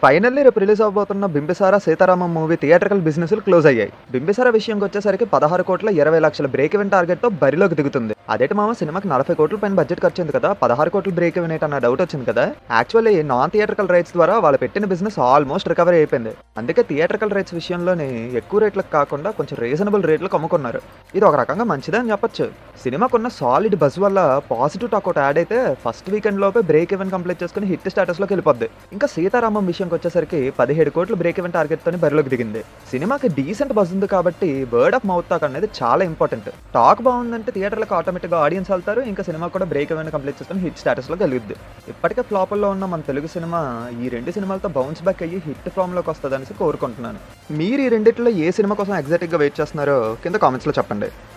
finally రేపు release అవబోతున్న Bimbisara Sitaramam movie థియేటర్కల్ బిజినెస్లు క్లోజ్ అయ్యాయి బింబిసార విషయంకి వచ్చేసరికి పదహారు కోట్ల ఇరవై లక్షల బ్రేక్ ఈవెన్ టార్గెట్ తో బరిలోకి దిగుతుంది అదేంటి మామ సినిమాకి నలభై కోట్ల పైన బడ్జెట్ ఖర్చు అయింది కదా పదహారు కోట్ల బ్రేక్ ఈవెన్ అన్న డౌట్ వచ్చింది కదా యాక్చువల్లీ నాన్ థియేటర్కల్ రైట్స్ ద్వారా వాళ్ళు పెట్టిన బిజినెస్ ఆల్మోస్ట్ రికవరీ అయిపోయింది అందుకే థియేటర్కల్ రైట్స్ విషయంలోనే ఎక్కువ రేట్లకు కాకుండా కొంచెం రీజనబుల్ రేట్లకు అమ్ముకున్నారు ఇది ఒక రకంగా మంచిదే అని చెప్పొచ్చు సినిమాకున్న సాలిడ్ బజ్ వల్ల పాజిటివ్ టాక్ ఒకటి యాడ్ అయితే ఫస్ట్ వీకెండ్ లోపే బ్రేక్ ఈవెన్ కంప్లీట్ చేసుకుని హిట్ స్టాటస్ లోకి వెళ్ళిపోద్ది ఇంకా సీతారామం విషయంకి వచ్చేసరికి పదిహేడు కోట్ల బ్రేక్ ఈవెన్ టార్గెట్ తోని బరిలోకి దిగింది సినిమాకి డీసెంట్ బజ్ ఉంది కాబట్టి వర్డ్ ఆఫ్ మౌత్ టాక్ అనేది చాలా ఇంపార్టెంట్ టాక్ బాగుందంటే థియేటర్లకు ఆటోమేటిక్గా ఆడియన్స్ వెళ్తారు ఇంకా సినిమా కూడా బ్రేక్ ఈవెన్ కంప్లీట్ చేసుకుని హిట్ స్టాటస్ లోకి వెలుగుద్ది ఇప్పటికే ఫ్లాపుల్లో ఉన్న మన తెలుగు సినిమా ఈ రెండు సినిమాలతో బౌన్స్ బ్యాక్ అయ్యి హిట్ ఫామ్ లోకి వస్తుంది కోరుకుంటున్నాను మీరు ఈ రెండిట్లో ఏ సినిమా కోసం ఎగ్జాక్ట్గా వెయిట్ చేస్తున్నారో కింద కామెంట్స్లో చెప్పండి